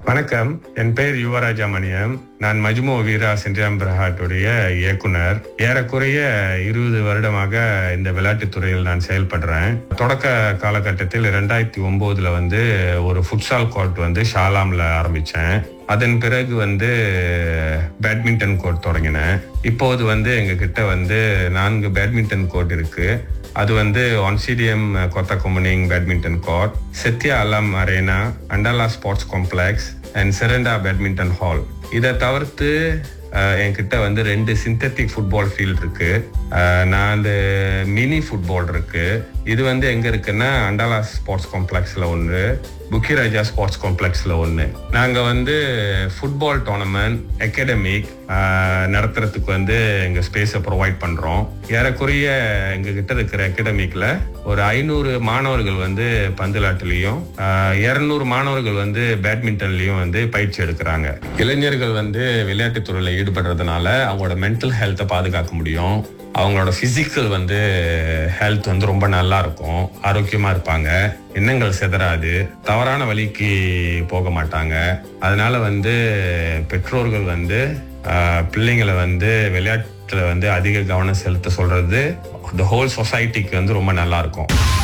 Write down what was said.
வணக்கம் என் பெயர் யுவராஜா மணியம் நான் மஜ்மோ வீரா சென்றியாம் பிரஹாட்டுடைய இயக்குனர் ஏறக்குறைய இருபது வருடமாக இந்த விளையாட்டுத் துறையில் நான் செயல்படுறேன் தொடக்க காலகட்டத்தில் இரண்டாயிரத்தி ஒன்பதுல வந்து ஒரு ஃபுட்சால் கோர்ட் வந்து ஷாலாம்ல ஆரம்பிச்சேன் அதன் பிறகு வந்து பேட்மிண்டன் கோர்ட் தொடங்கினேன் இப்போது வந்து எங்க கிட்ட வந்து நான்கு பேட்மிண்டன் கோர்ட் இருக்கு அது வந்து ஒன்சிடிஎம் கொத்த கொம்பனிங் badminton court Setia Alam arena அண்டாலா sports complex and Serenda badminton hall இதை தவிர்த்து அஹ், என்கிட்ட வந்து ரெண்டு சிந்தட்டிக் ஃபுட்பால் ஃபீல்ட் இருக்கு அஹ், நான் அந்த மினி ஃபுட்பால் இருக்கு இது வந்து எங்க இருக்குன்னா அண்டாலா ஸ்போர்ட்ஸ் காம்ப்ளெக்ஸ்ல ஒன்று புக்கிராஜா ஸ்போர்ட்ஸ் காம்ப்ளெக்ஸ்ல ஒன்று நாங்க வந்து ஃபுட்பால் டோர்னமெண்ட் அகாடமிக் நடத்துறதுக்கு வந்து எங்க ஸ்பேஸை ப்ரொவைட் பண்றோம் ஏறக்குறைய எங்க கிட்ட இருக்கிற அகாடமிக்ல ஒரு ஐநூறு மாணவர்கள் வந்து பந்துலாட்டுலயும் இருநூறு மாணவர்கள் வந்து பேட்மிண்டன்லயும் வந்து பயிற்சி எடுக்கிறாங்க இளைஞர்கள் வந்து விளையாட்டுத் துறையில ஈடுபடுறதுனால அவங்களோட மென்டல் ஹெல்த்தை பாதுகாக்க முடியும் அவங்களோட பிசிக்கல் வந்து ஹெல்த் வந்து ரொம்ப நல்லா இருக்கும் ஆரோக்கியமா இருப்பாங்க எண்ணங்கள் சிதறாது தவறான வழிக்கு போக மாட்டாங்க அதனால வந்து பெற்றோர்கள் வந்து ஆஹ், பிள்ளைங்களை வந்து விளையாட்டுல வந்து அதிக கவனம் செலுத்த சொல்றது the ஹோல் சொசைட்டிக்கு வந்து ரொம்ப நல்லா இருக்கும்